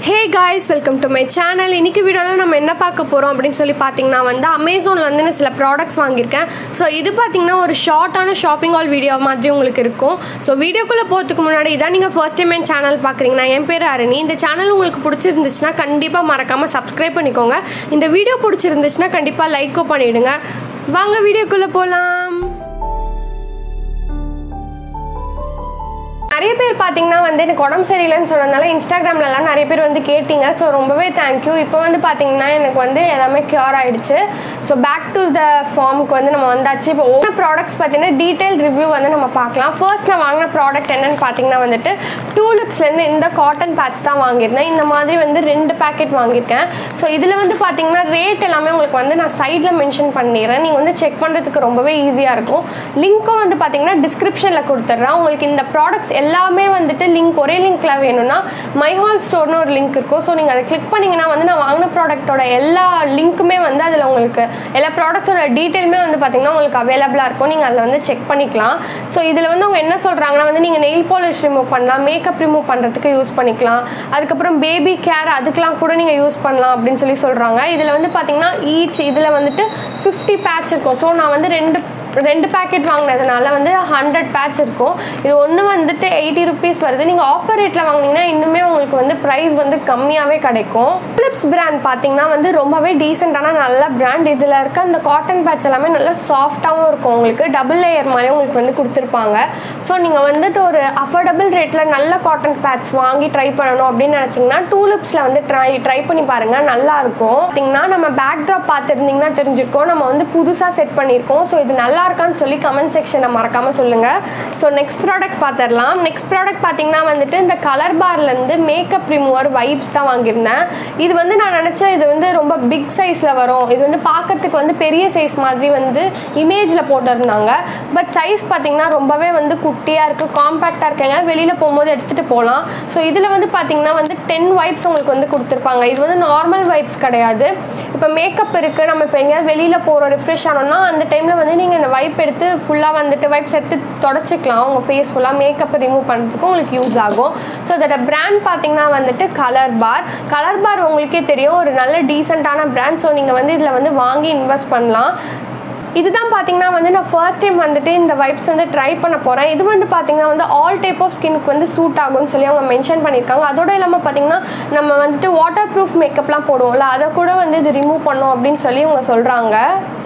hey guys welcome to my channel இன்றைக்கி வீடியோவில் நம்ம என்ன பார்க்க போகிறோம் அப்படின்னு சொல்லி பார்த்தீங்கன்னா வந்து அமேசானில் வந்து நான் சில ப்ராடக்ட்ஸ் வாங்கியிருக்கேன் ஸோ இது பார்த்தீங்கன்னா ஒரு ஷார்ட்டான ஷாப்பிங் ஆல் வீடியோ மாதிரி உங்களுக்கு இருக்கும் ஸோ வீடியோக்குள்ளே போகிறதுக்கு முன்னாடி இதான் நீங்கள் ஃபர்ஸ்ட் டைம் என் சேனல் பார்க்குறீங்கன்னா என் பேர் அரணி இந்த சேனல் உங்களுக்கு பிடிச்சிருந்துச்சுன்னா கண்டிப்பாக மறக்காமல் சப்ஸ்கிரைப் பண்ணிக்கோங்க இந்த வீடியோ பிடிச்சிருந்துச்சுன்னா கண்டிப்பாக லைக்கோ பண்ணிவிடுங்க வாங்க வீடியோக்குள்ளே போகலாம் நிறைய பேர் பார்த்தீங்கன்னா வந்து எனக்கு உடம்பு சரியில்லைன்னு சொன்னதுனால இன்ஸ்டாகிராம்லலாம் நிறைய பேர் வந்து கேட்டிங்க ஸோ ரொம்பவே தேங்க்யூ இப்போ வந்து பார்த்தீங்கன்னா எனக்கு வந்து எல்லாமே க்யூர் ஆகிடுச்சு ஸோ பேக் டு த ஃபார்முக்கு வந்து நம்ம வந்தாச்சு இப்போ ஒவ்வொரு ப்ராடக்ட்ஸ் பார்த்தீங்கன்னா டீட்டெயில் ரிவ்யூ வந்து நம்ம பார்க்கலாம் ஃபர்ஸ்ட் நான் வாங்கின ப்ராடக்ட் என்னென்னு பார்த்தீங்கன்னா வந்துட்டு டூலிப்ஸ்லேருந்து இந்த காட்டன் பேட்ச் தான் வாங்கியிருந்தேன் இந்த மாதிரி வந்து ரெண்டு பேக்கெட் வாங்கியிருக்கேன் ஸோ இதில் வந்து பார்த்தீங்கன்னா ரேட் எல்லாமே உங்களுக்கு வந்து நான் சைடில் மென்ஷன் பண்ணிடுறேன் நீங்கள் வந்து செக் பண்ணுறதுக்கு ரொம்பவே ஈஸியாக இருக்கும் லிங்க்கும் வந்து பார்த்தீங்கன்னா டிஸ்கிரிப்ஷனில் கொடுத்துட்றேன் உங்களுக்கு இந்த ப்ராடக்ட்ஸ் எல்லாமே வந்துட்டு லிங்க் ஒரே லிங்க்ல வேணும்னா மைஹால் ஸ்டோர்னு ஒரு லிங்க் இருக்கும் ஸோ நீங்கள் அதை கிளிக் பண்ணிங்கன்னா வந்து நான் வாங்கின ப்ராடக்ட்டோட எல்லா லிங்க்குமே வந்து அதில் உங்களுக்கு எல்லா ப்ராடக்ட்ஸோட டீட்டெயிலுமே வந்து பார்த்தீங்கன்னா உங்களுக்கு அவைலபிளாக இருக்கும் நீங்கள் அதில் வந்து செக் பண்ணிக்கலாம் ஸோ இதில் வந்து அவங்க என்ன சொல்கிறாங்கன்னா வந்து நீங்கள் நெயில் பாலிஷ் ரிமூவ் பண்ணலாம் மேக்கப் ரிமூவ் பண்ணுறதுக்கு யூஸ் பண்ணிக்கலாம் அதுக்கப்புறம் பேபி கேர் அதுக்கெலாம் கூட நீங்கள் யூஸ் பண்ணலாம் அப்படின்னு சொல்லி சொல்கிறாங்க இதில் வந்து பார்த்தீங்கன்னா ஈச் இதில் வந்துட்டு ஃபிஃப்டி பேட்ச் இருக்கும் ஸோ நான் வந்து ரெண்டு ரெண்டு பேக்கெட் வாங்கினதுனால வந்து ஹண்ட்ரட் பேட்ச் இருக்கும் இது ஒன்று வந்துட்டு எயிட்டி ருபீஸ் வருது நீங்கள் ஆஃபர் ரேட்டில் வாங்கினீங்கன்னா இன்னுமே உங்களுக்கு வந்து ப்ரைஸ் வந்து கம்மியாகவே கிடைக்கும் ஃபிலிப்ஸ் பிராண்ட் பார்த்தீங்கன்னா வந்து ரொம்பவே டீசெண்டான நல்ல பிராண்ட் இதில் இருக்க அந்த காட்டன் பேட்ச் எல்லாமே நல்லா சாஃப்டாகவும் இருக்கும் உங்களுக்கு டபுள் லேயர் மாதிரி உங்களுக்கு வந்து கொடுத்துருப்பாங்க ஸோ நீங்கள் வந்துட்டு ஒரு அஃபோர்டபுள் ரேட்டில் நல்ல காட்டன் பேட்ச் வாங்கி ட்ரை பண்ணணும் அப்படின்னு நினச்சிங்கன்னா டூலிப்ஸில் வந்து ட்ரை ட்ரை பண்ணி பாருங்கள் நல்லா இருக்கும் பார்த்தீங்கன்னா நம்ம பேக் ட்ராப் பார்த்துருந்தீங்கன்னா தெரிஞ்சிருக்கோம் நம்ம வந்து புதுசாக செட் பண்ணியிருக்கோம் ஸோ இது நல்லா இருக்கான்னு சொல்லி கமெண்ட் செக்ஷனை மறக்காமல் சொல்லுங்கள் ஸோ நெக்ஸ்ட் ப்ராடக்ட் பார்த்துடலாம் நெக்ஸ்ட் ப்ராடக்ட் பார்த்தீங்கன்னா வந்துட்டு இந்த கலர் பார்லேருந்து மேக்கப் ரிமூவர் வைப்ஸ் தான் வாங்கியிருந்தேன் இது வந்து நான் நினச்சேன் இது வந்து ரொம்ப பிக் சைஸில் வரும் இது வந்து பார்க்கறதுக்கு வந்து பெரிய சைஸ் மாதிரி வந்து இமேஜில் போட்டிருந்தாங்க பட் சைஸ் பார்த்தீங்கன்னா ரொம்பவே வந்து குட்டியாக இருக்குது காம்பேக்டாக இருக்குங்க வெளியில் போகும்போது எடுத்துகிட்டு போகலாம் ஸோ இதில் வந்து பார்த்தீங்கன்னா வந்து டென் வைப்ஸ் உங்களுக்கு வந்து கொடுத்துருப்பாங்க இது வந்து நார்மல் வைப்ஸ் கிடையாது இப்போ மேக்கப் இருக்குது நம்ம இப்போ எங்கேயாவது வெளியில் போகிறோம் ரிஃப்ரெஷ் ஆனோம்னா அந்த டைமில் வந்து நீங்கள் இந்த வைப் எடுத்து ஃபுல்லாக வந்துட்டு வைப்ஸ் எடுத்து தொடச்சிக்கலாம் உங்கள் ஃபேஸ் ஃபுல்லாக மேக்கப் ரிமூவ் பண்ணுறதுக்கு உங்களுக்கு யூஸ் ஆகும் ஸோ அதோட பிராண்ட் பார்த்தீங்கன்னா வந்துட்டு கலர் பார் கலர் பார் உங்களுக்கே தெரியும் ஒரு நல்ல டீசெண்டான பிராண்ட் ஸோ நீங்கள் வந்து இதில் வந்து வாங்கி இன்வெஸ்ட் பண்ணலாம் இதுதான் பார்த்தீங்கன்னா வந்து நான் ஃபர்ஸ்ட் டைம் வந்துட்டு இந்த வைப்ஸ் வந்து ட்ரை பண்ண போகிறேன் இது வந்து பார்த்தீங்கன்னா வந்து ஆல் டைப் ஆஃப் ஸ்கின்க்கு வந்து சூட் ஆகும்னு சொல்லி அவங்க மென்ஷன் பண்ணியிருக்காங்க அதோட இல்லாமல் பார்த்தீங்கன்னா நம்ம வந்துட்டு வாட்டர் ப்ரூஃப் மேக்கப்லாம் போடுவோம்ல அதை கூட வந்து இது ரிமூவ் பண்ணோம் அப்படின்னு சொல்லி அவங்க சொல்கிறாங்க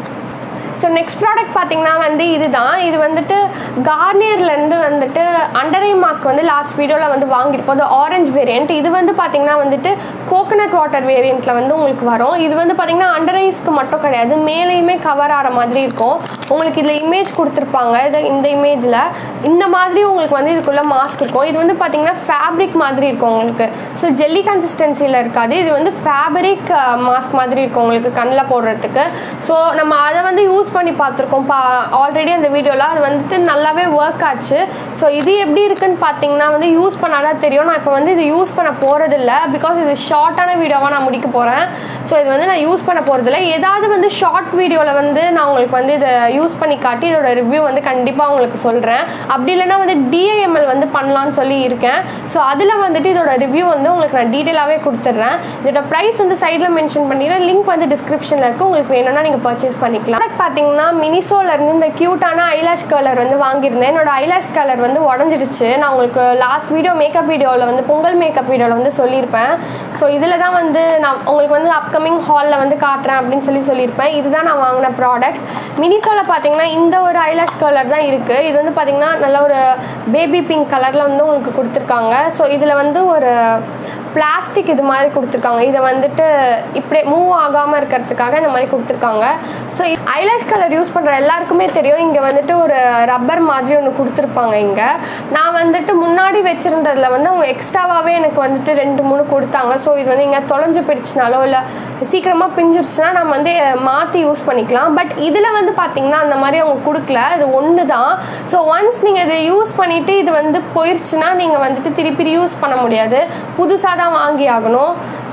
ஸோ நெக்ஸ்ட் ப்ராடக்ட் பார்த்தீங்கன்னா வந்து இதுதான் இது வந்துட்டு கார்னியர்லேருந்து வந்துட்டு அண்டர் ஐ மாஸ்க் வந்து லாஸ்ட் வீடியோவில் வந்து வாங்கியிருப்போம் அது ஆரஞ்ச் வேரியண்ட் இது வந்து பார்த்தீங்கன்னா வந்துட்டு கோகனட் வாட்டர் வேரியண்ட்டில் வந்து உங்களுக்கு வரும் இது வந்து பார்த்தீங்கன்னா அண்டர் ஐஸ்க்கு மட்டும் கிடையாது மேலேயுமே கவர் ஆகிற மாதிரி இருக்கும் உங்களுக்கு இதில் இமேஜ் கொடுத்துருப்பாங்க இது இந்த இமேஜில் இந்த மாதிரி உங்களுக்கு வந்து இதுக்குள்ளே மாஸ்க் இருக்கும் இது வந்து பார்த்தீங்கன்னா ஃபேப்ரிக் மாதிரி இருக்கும் உங்களுக்கு ஸோ ஜெல்லி கன்சிஸ்டன்சியில் இருக்காது இது வந்து ஃபேப்ரிக் மாஸ்க் மாதிரி இருக்கும் உங்களுக்கு கண்ணில் போடுறதுக்கு ஸோ நம்ம அதை வந்து யூஸ் பண்ணி பார்த்துருக்கோம் பா ஆல்ரெடி அந்த வீடியோவில் அது வந்துட்டு நல்லாவே ஒர்க் ஆச்சு ஸோ இது எப்படி இருக்குன்னு பார்த்தீங்கன்னா வந்து யூஸ் பண்ணாதான் தெரியும் நான் இப்போ வந்து இது யூஸ் பண்ண போகிறதில்ல பிகாஸ் இது ஷார்ட்டான வீடியோவாக நான் முடிக்க போகிறேன் ஸோ இது வந்து நான் யூஸ் பண்ண போகிறதில்ல ஏதாவது வந்து ஷார்ட் வீடியோவில் வந்து நான் உங்களுக்கு வந்து இதை யூஸ் பண்ணி காட்டி இதோட ரிவ்யூ வந்து கண்டிப்பாக உங்களுக்கு சொல்கிறேன் அப்படி இல்லைனா வந்து டிஐஎம்எல் வந்து பண்ணலான்னு சொல்லி இருக்கேன் ஸோ அதில் வந்துட்டு இதோட ரிவ்யூ வந்து உங்களுக்கு நான் டீட்டெயிலாகவே கொடுத்துட்றேன் இதோட ப்ரைஸ் வந்து சைடில் மென்ஷன் பண்ணிடுறேன் லிங்க் வந்து டிஸ்கிரிப்ஷனில் இருக்குது உங்களுக்கு வேணும்னா நீங்கள் பர்ச்சேஸ் பண்ணிக்கலாம் பார்த்தீங்கன்னா மினிசோலேருந்து இந்த க்யூட்டான ஐலாஷ் கலர் வந்து வாங்கியிருந்தேன் என்னோட ஐலாஷ் கலர் வந்து உடஞ்சிடுச்சு நான் உங்களுக்கு லாஸ்ட் வீடியோ மேக்கப் வீடியோவில் வந்து பொங்கல் மேக்கப் வீடியோவில் வந்து சொல்லியிருப்பேன் ஸோ இதில் தான் வந்து நான் உங்களுக்கு வந்து அப்கமிங் ஹாலில் வந்து காட்டுறேன் அப்படின்னு சொல்லி சொல்லியிருப்பேன் இதுதான் நான் வாங்கின ப்ராடக்ட் மினிசோவில் பார்த்தீங்கன்னா இந்த ஒரு ஐலாஷ் கலர் தான் இருக்குது இது வந்து பார்த்தீங்கன்னா நல்ல ஒரு பேபி பிங்க் கலரில் வந்து உங்களுக்கு கொடுத்துருக்காங்க ஸோ இதில் வந்து ஒரு பிளாஸ்டிக் இது மாதிரி கொடுத்துருக்காங்க இதை வந்துட்டு இப்படியே மூவ் ஆகாமல் இருக்கிறதுக்காக இந்த மாதிரி கொடுத்துருக்காங்க ஸோ ஐலாஷ் கலர் யூஸ் பண்ணுற எல்லாருக்குமே தெரியும் இங்கே வந்துட்டு ஒரு ரப்பர் மாதிரி ஒன்று கொடுத்துருப்பாங்க இங்கே நான் வந்துட்டு முன்னாடி வச்சுருந்ததில் வந்து அவங்க எக்ஸ்ட்ராவாகவே எனக்கு வந்துட்டு ரெண்டு மூணு கொடுத்தாங்க ஸோ இது வந்து இங்கே தொலைஞ்சு போயிடுச்சுனாலோ இல்லை சீக்கிரமாக பிஞ்சிருச்சுன்னா நம்ம வந்து மாற்றி யூஸ் பண்ணிக்கலாம் பட் இதில் வந்து பார்த்திங்கன்னா அந்த மாதிரி அவங்க கொடுக்கல இது ஒன்று தான் ஸோ ஒன்ஸ் நீங்கள் இதை யூஸ் பண்ணிவிட்டு இது வந்து போயிடுச்சுன்னா நீங்கள் வந்துட்டு திருப்பி யூஸ் பண்ண முடியாது புதுசாக தான் வாங்கி ஆகணும் ஸோ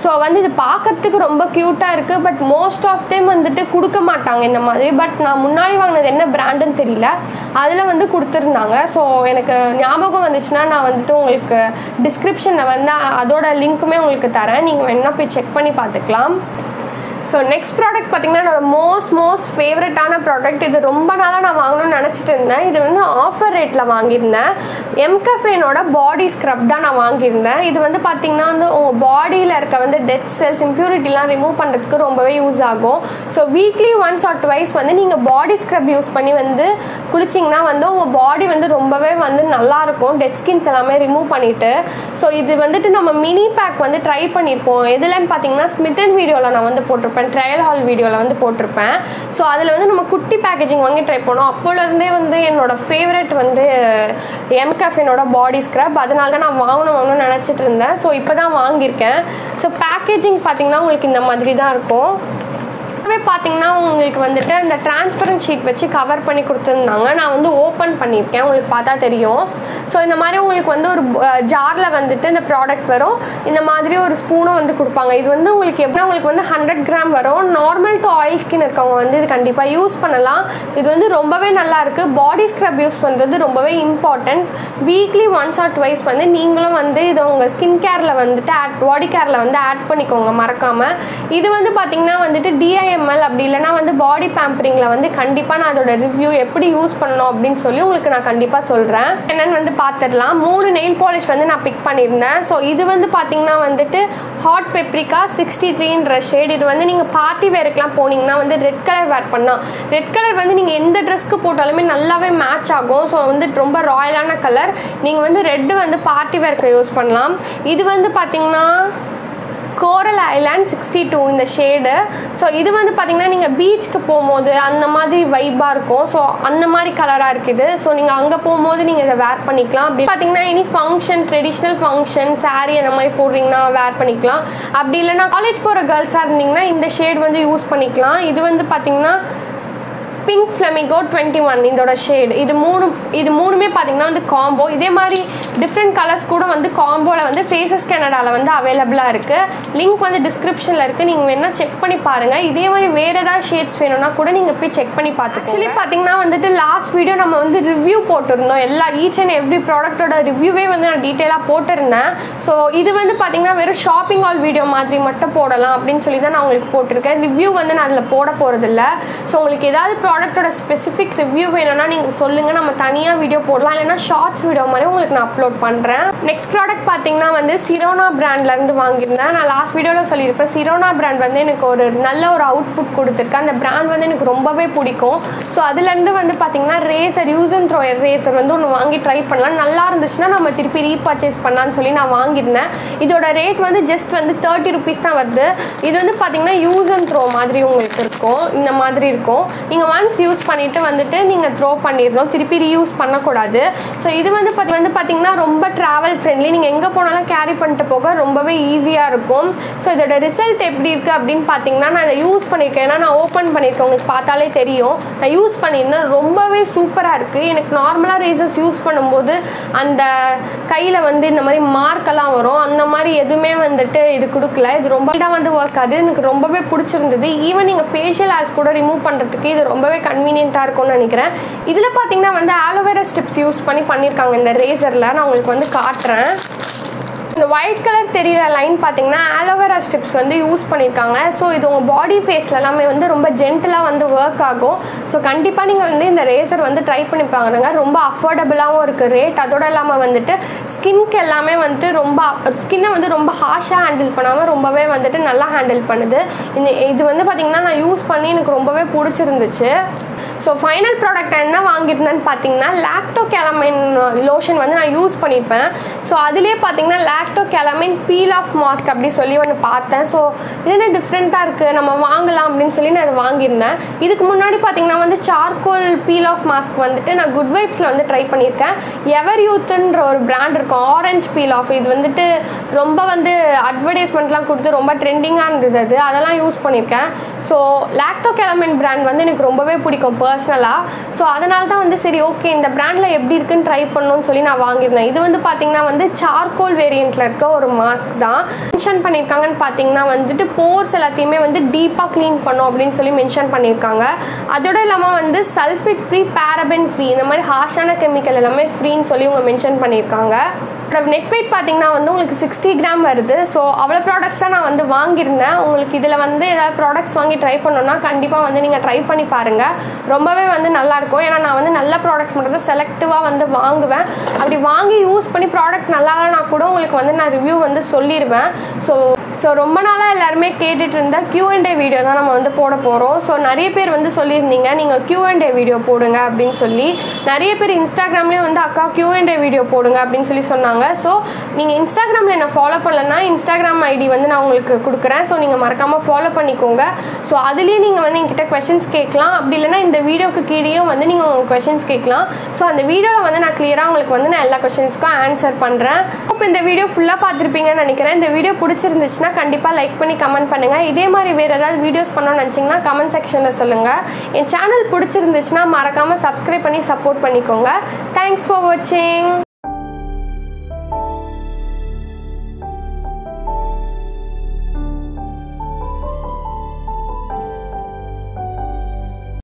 ஸோ வந்து இது பார்க்கறதுக்கு ரொம்ப க்யூட்டாக இருக்குது பட் மோஸ்ட் ஆஃப் டைம் வந்துட்டு கொடுக்க மாட்டாங்க இந்த மாதிரி பட் நான் முன்னாடி வாங்கினது என்ன பிராண்டுன்னு தெரியல அதில் வந்து கொடுத்துருந்தாங்க ஸோ எனக்கு ஞாபகம் வந்துச்சுன்னா நான் வந்துட்டு உங்களுக்கு டிஸ்கிரிப்ஷனில் வந்து அதோட லிங்க்குமே உங்களுக்கு தரேன் நீங்கள் வேணா போய் செக் பண்ணி பார்த்துக்கலாம் ஸோ நெக்ஸ்ட் ப்ராடக்ட் பார்த்தீங்கன்னா என்னோட மோஸ்ட் மோஸ்ட் ஃபேவரட்டான ப்ராடக்ட் இது ரொம்ப நாளாக நான் வாங்கணும்னு நினச்சிட்டு இருந்தேன் இது வந்து ஆஃபர் ரேட்டில் வாங்கியிருந்தேன் எம்கஃபேனோட பாடி ஸ்க்ரப் தான் நான் வாங்கியிருந்தேன் இது வந்து பார்த்தீங்கன்னா வந்து உங்கள் பாடியில் இருக்க வந்து டெத் செல்ஸ் இம்ப்யூரிட்டிலாம் ரிமூவ் பண்ணுறதுக்கு ரொம்பவே யூஸ் ஆகும் so weekly once or twice வந்து நீங்கள் பாடி ஸ்க்ரப் யூஸ் பண்ணி வந்து குளிச்சிங்கன்னா வந்து உங்கள் பாடி வந்து ரொம்பவே வந்து நல்லாயிருக்கும் டெட் ஸ்கின்ஸ் எல்லாமே ரிமூவ் பண்ணிவிட்டு ஸோ இது வந்துட்டு நம்ம மினி பேக் வந்து ட்ரை பண்ணியிருப்போம் எதுலன்னு பார்த்தீங்கன்னா ஸ்மிட்டன் வீடியோவில் நான் வந்து போட்டிருப்பேன் ட்ரையல் ஹால் வீடியோவில் வந்து போட்டிருப்பேன் ஸோ அதில் வந்து நம்ம குட்டி பேக்கேஜிங் வாங்கி ட்ரை பண்ணோம் அப்போலேருந்தே வந்து என்னோட ஃபேவரட் வந்து எம் கஃபேனோட பாடி ஸ்க்ரப் அதனால தான் நான் வாங்கணும் வாங்கணும்னு நினச்சிட்டு இருந்தேன் ஸோ இப்போ தான் வாங்கியிருக்கேன் ஸோ பேக்கேஜிங் பார்த்தீங்கன்னா உங்களுக்கு இந்த மாதிரி தான் இருக்கும் எல்லாமே பார்த்தீங்கன்னா உங்களுக்கு வந்துட்டு அந்த டிரான்ஸ்பரண்ட் ஷீட் வச்சு கவர் பண்ணி கொடுத்துருந்தாங்க நான் வந்து ஓப்பன் பண்ணியிருக்கேன் உங்களுக்கு பார்த்தா தெரியும் ஸோ இந்த மாதிரி உங்களுக்கு வந்து ஒரு ஜாரில் வந்துட்டு இந்த ப்ராடக்ட் வரும் இந்த மாதிரி ஒரு ஸ்பூனும் வந்து கொடுப்பாங்க இது வந்து உங்களுக்கு எப்படின்னா உங்களுக்கு வந்து ஹண்ட்ரட் கிராம் வரும் நார்மல் டு ஆயில் ஸ்கின் இருக்கவங்க வந்து இது கண்டிப்பாக யூஸ் பண்ணலாம் இது வந்து ரொம்பவே நல்லா இருக்குது பாடி ஸ்க்ரப் யூஸ் பண்ணுறது ரொம்பவே important weekly once or twice வந்து நீங்களும் வந்து இதை உங்கள் ஸ்கின் கேரில் வந்துட்டு ஆட் பாடி கேரில் வந்து ஆட் பண்ணிக்கோங்க மறக்காமல் இது வந்து பார்த்தீங்கன்னா வந்துட்டு டிஐஎம் எம்எல் அப்படி இல்லைனா வந்து பாடி பேம்பரிங்கில் வந்து கண்டிப்பாக நான் அதோட ரிவ்யூ எப்படி யூஸ் பண்ணணும் அப்படின்னு சொல்லி உங்களுக்கு நான் கண்டிப்பாக சொல்கிறேன் என்னென்னு வந்து பார்த்துடலாம் மூணு நெயில் பாலிஷ் வந்து நான் பிக் பண்ணியிருந்தேன் ஸோ இது வந்து பார்த்தீங்கன்னா வந்துட்டு ஹாட் பெப்ரிக்கா சிக்ஸ்டி த்ரீன்ற ஷேட் இது வந்து நீங்கள் பார்ட்டி வேருக்குலாம் போனீங்கன்னா வந்து ரெட் கலர் வேர் பண்ணலாம் ரெட் கலர் வந்து நீங்கள் எந்த ட்ரெஸ்க்கு போட்டாலுமே நல்லாவே மேட்ச் ஆகும் ஸோ வந்து ரொம்ப ராயலான கலர் நீங்கள் வந்து ரெட்டு வந்து பார்ட்டி வேருக்கு யூஸ் பண்ணலாம் இது வந்து பார்த்தீங்கன்னா கோரல் ஐலாண்ட் சிக்ஸ்டி டூ இந்த ஷேடு ஸோ இது வந்து பார்த்திங்கன்னா நீங்கள் பீச்சுக்கு போகும்போது அந்த மாதிரி வைப்பாக இருக்கும் ஸோ அந்த மாதிரி கலராக இருக்குது ஸோ நீங்கள் அங்கே போகும்போது நீங்கள் இதை வேர் பண்ணிக்கலாம் அப்படி பார்த்தீங்கன்னா any function traditional function sari அந்த மாதிரி போடுறீங்கன்னா வேர் பண்ணிக்கலாம் அப்படி இல்லைனா காலேஜ் போகிற கேர்ள்ஸாக இருந்தீங்கன்னா இந்த ஷேட் வந்து யூஸ் பண்ணிக்கலாம் இது வந்து பார்த்திங்கன்னா பிங்க் ஃப்ளமிகோ டுவெண்ட்டி ஒன் இதோட ஷேடு இது மூணு இது மூணுமே பார்த்தீங்கன்னா வந்து காம்போ இதே மாதிரி டிஃப்ரெண்ட் கலர்ஸ் கூட வந்து காம்போவில் வந்து ஃபேஸஸ் கனடாவில் வந்து அவைலபிளாக இருக்குது லிங்க் வந்து டிஸ்கிரிப்ஷனில் இருக்குது நீங்கள் வேணால் செக் பண்ணி பாருங்கள் இதே மாதிரி வேறு ஏதாவது ஷேட்ஸ் வேணும்னா கூட நீங்கள் போய் செக் பண்ணி பார்த்து ஆக்சுவலி பார்த்தீங்கன்னா வந்துட்டு லாஸ்ட் வீடியோ நம்ம வந்து ரிவ்யூ போட்டிருந்தோம் எல்லா ஈச் அண்ட் எவ்ரி ப்ராடக்ட்டோட ரிவ்யூவே வந்து நான் டீட்டெயிலாக போட்டிருந்தேன் ஸோ இது வந்து பார்த்தீங்கன்னா வெறும் ஷாப்பிங் ஆல் வீடியோ மாதிரி மட்டும் போடலாம் அப்படின்னு சொல்லி தான் நான் உங்களுக்கு போட்டிருக்கேன் ரிவ்யூ வந்து நான் அதில் போட போகிறதில்ல ஸோ உங்களுக்கு ஏதாவது ப்ராடக்ட்டோட ஸ்பெசிஃபிக் ரிவ்யூ வேணும்னா நீங்கள் சொல்லுங்கள் நம்ம தனியாக வீடியோ போடலாம் இல்லைனா ஷார்ட்ஸ் வீடியோ மாதிரி உங்களுக்கு நான் அப்லோட் பண்ணுறேன் நெக்ஸ்ட் ப்ராடக்ட் பார்த்தீங்கன்னா வந்து சிரோனா பிராண்ட்லேருந்து வாங்கியிருந்தேன் நான் லாஸ்ட் வீடியோவில் சொல்லியிருப்பேன் சிரோனா பிராண்ட் வந்து எனக்கு ஒரு நல்ல ஒரு அவுட்புட் கொடுத்துருக்கு அந்த பிராண்ட் வந்து எனக்கு ரொம்பவே பிடிக்கும் ஸோ அதுலேருந்து வந்து பார்த்தீங்கன்னா razor use and throw razor வந்து ஒன்று வாங்கி ட்ரை பண்ணலாம் நல்லா இருந்துச்சுன்னா நம்ம திருப்பி ரீபர்ச்சேஸ் பண்ணலான்னு சொல்லி நான் வாங்கியிருந்தேன் இதோட ரேட் வந்து ஜஸ்ட் வந்து தேர்ட்டி ருபீஸ் தான் வருது இது வந்து பார்த்தீங்கன்னா யூஸ் அண்ட் த்ரோ மாதிரி உங்களுக்கு இருக்கும் இந்த மாதிரி இருக்கும் நீங்கள் ஒன்ஸ் யூஸ் பண்ணிவிட்டு வந்துட்டு நீங்கள் த்ரோ பண்ணிடணும் திருப்பி ரீயூஸ் பண்ணக்கூடாது ஸோ இது வந்து பார்த்தி- வந்து பார்த்தீங்கன்னா ரொம்ப ட்ராவல் ஃப்ரெண்ட்லி நீங்கள் எங்கே போனாலும் கேரி பண்ணிட்டு போக ரொம்பவே ஈஸியாக இருக்கும் ஸோ இதோட ரிசல்ட் எப்படி இருக்குது அப்படின்னு பார்த்தீங்கன்னா நான் இதை யூஸ் பண்ணியிருக்கேன் ஏன்னா நான் ஓப்பன் பண்ணியிருக்கேன் உங்களுக்கு பார்த்தாலே தெரியும் நான் யூஸ் பண்ணியிருந்தேன் ரொம்பவே சூப்பராக இருக்குது எனக்கு நார்மலாக ரேசர்ஸ் யூஸ் பண்ணும்போது அந்த கையில் வந்து இந்த மாதிரி மார்க்கெல்லாம் வரும் அந்த மாதிரி எதுவுமே வந்துட்டு இது கொடுக்கல இது ரொம்ப தான் வந்து ஒர்க் ஆகுது எனக்கு ரொம்பவே பிடிச்சிருந்தது ஈவன் நீங்கள் ஃபேஷியல் ஆஸ் கூட ரிமூவ் பண்ணுறதுக்கு இது ரொம்பவே கன்வீனியண்ட்டாக இருக்கும்னு நினைக்கிறேன் இதில் பார்த்தீங்கன்னா வந்து ஆலோவேரா ஸ்டிப்ஸ் யூஸ் பண்ணி பண்ணியிருக்காங்க இந்த ரேசரில் நான் உங்களுக்கு வந்து காட்டுறேன் இந்த ஒயிட் கலர் தெரியிற லைன் பார்த்தீங்கன்னா ஆலோவேரா ஸ்டிப்ஸ் வந்து யூஸ் பண்ணியிருக்காங்க ஸோ இது உங்கள் பாடி ஃபேஸில் எல்லாமே வந்து ரொம்ப ஜென்டலாக வந்து ஒர்க் ஆகும் ஸோ கண்டிப்பாக நீங்கள் வந்து இந்த ரேசர் வந்து ட்ரை பண்ணி பாருங்க ரொம்ப அஃபோர்டபுளாகவும் இருக்குது ரேட் அதோட இல்லாமல் வந்துட்டு ஸ்கின்க்கு எல்லாமே வந்துட்டு ரொம்ப ஸ்கின்னை வந்து ரொம்ப ஹாஷாக ஹேண்டில் பண்ணாமல் ரொம்பவே வந்துட்டு நல்லா ஹேண்டில் பண்ணுது இந்த இது வந்து பார்த்திங்கன்னா நான் யூஸ் பண்ணி எனக்கு ரொம்பவே பிடிச்சிருந்துச்சு ஸோ ஃபைனல் ப்ராடக்ட் என்ன வாங்கியிருந்தேன்னு பார்த்தீங்கன்னா லாக்டோ கேலமைன் லோஷன் வந்து நான் யூஸ் பண்ணியிருப்பேன் ஸோ அதுலேயே பார்த்தீங்கன்னா Lacto Calamine peel off mask அப்படி சொல்லி ஒன்று பார்த்தேன் ஸோ இது என்ன டிஃப்ரெண்ட்டாக இருக்குது நம்ம வாங்கலாம் அப்படின்னு சொல்லி நான் அதை வாங்கியிருந்தேன் இதுக்கு முன்னாடி பார்த்தீங்கன்னா வந்து சார்கோல் பீல் ஆஃப் மாஸ்க் வந்துட்டு நான் குட் வைப்ஸில் வந்து ட்ரை பண்ணியிருக்கேன் எவர் யூத்துன்ற ஒரு பிராண்ட் இருக்கும் ஆரஞ்ச் பீல் ஆஃப் இது வந்துட்டு ரொம்ப வந்து அட்வர்டைஸ்மெண்ட்லாம் கொடுத்து ரொம்ப ட்ரெண்டிங்காக இருந்தது அது அதெல்லாம் யூஸ் பண்ணியிருக்கேன் ஸோ லாக்டோ கேலமைன் பிராண்ட் வந்து எனக்கு ரொம்பவே பிடிக்கும் பர்சனலாக ஸோ அதனால தான் வந்து சரி ஓகே இந்த பிராண்டில் எப்படி இருக்குன்னு ட்ரை பண்ணணும்னு சொல்லி நான் வாங்கியிருந்தேன் இது வந்து பார்த்தீங்கன்னா வந்து சார்கோல் வேரியண்ட்டில் இருக்க ஒரு மாஸ்க் தான் மென்ஷன் பண்ணியிருக்காங்கன்னு பார்த்தீங்கன்னா வந்துட்டு போர்ஸ் எல்லாத்தையுமே வந்து டீப்பாக க்ளீன் பண்ணும் அப்படின்னு சொல்லி மென்ஷன் பண்ணியிருக்காங்க அதோட இல்லாமல் வந்து சல்ஃபிட் ஃப்ரீ பேரபென் ஃப்ரீ இந்த மாதிரி ஹாஷான கெமிக்கல் எல்லாமே ஃப்ரீன்னு சொல்லி இவங்க மென்ஷன் பண்ணியிருக்காங்க நெட் வெயிட் பார்த்தீங்கன்னா வந்து உங்களுக்கு சிக்ஸ்டி கிராம் வருது ஸோ அவ்வளோ ப்ராடக்ட்ஸ் தான் நான் வந்து வாங்கியிருந்தேன் உங்களுக்கு இதில் வந்து ஏதாவது ப்ராடக்ட்ஸ் வாங்கி ட்ரை பண்ணோன்னா கண்டிப்பாக வந்து நீங்கள் ட்ரை பண்ணி பாருங்கள் ரொம்பவே வந்து நல்லாயிருக்கும் ஏன்னா நான் வந்து நல்ல ப்ராடக்ட்ஸ் மட்டும் தான் செலக்டிவாக வந்து வாங்குவேன் அப்படி வாங்கி யூஸ் பண்ணி ப்ராடக்ட் நல்லா இல்லைனா கூட உங்களுக்கு வந்து நான் ரிவ்யூ வந்து சொல்லிடுவேன் ஸோ ஸோ ரொம்ப நாளாக எல்லாருமே கேட்டுட்டு இருந்த Q&A வீடியோ தான் நம்ம வந்து போட போகிறோம் ஸோ நிறைய பேர் வந்து சொல்லியிருந்தீங்க நீங்கள் Q&A வீடியோ போடுங்க அப்படின்னு சொல்லி நிறைய பேர் இன்ஸ்டாகிராம்லேயும் வந்து அக்கா Q&A வீடியோ போடுங்க அப்படின்னு சொல்லி சொன்னாங்க ஸோ நீங்கள் இன்ஸ்டாகிராமில் என்ன ஃபாலோ பண்ணலன்னா இன்ஸ்டாகிராம் ஐடி வந்து நான் உங்களுக்கு கொடுக்குறேன் ஸோ நீங்கள் மறக்காமல் ஃபாலோ பண்ணிக்கோங்க ஸோ அதுலேயே நீங்கள் வந்து என்கிட்ட கொஷின்ஸ் கேட்கலாம் அப்படி இல்லைன்னா இந்த வீடியோக்கு கீழேயும் வந்து நீங்கள் உங்கள் கொஷின்ஸ் கேட்கலாம் ஸோ அந்த வீடியோவில் வந்து நான் கிளியராக உங்களுக்கு வந்து நான் எல்லா கொஷின்ஸ்க்கும் ஆன்சர் பண்ணுறேன் இப்போ இந்த வீடியோ ஃபுல்லாக பார்த்துருப்பீங்கன்னு நினைக்கிறேன் இந்த வீடியோ பிடிச்சிருந்துச்சுன்னா கண்டிப்பாக லைக் பண்ணி கமெண்ட் பண்ணுங்கள் இதே மாதிரி வேறு ஏதாவது வீடியோஸ் பண்ணணும்னு நினச்சிங்கன்னா கமெண்ட் செக்ஷனில் சொல்லுங்கள் என் சேனல் பிடிச்சிருந்துச்சுன்னா மறக்காமல் சப்ஸ்கிரைப் பண்ணி சப்போர்ட் பண்ணிக்கோங்க தேங்க்ஸ் ஃபார் வாட்சிங்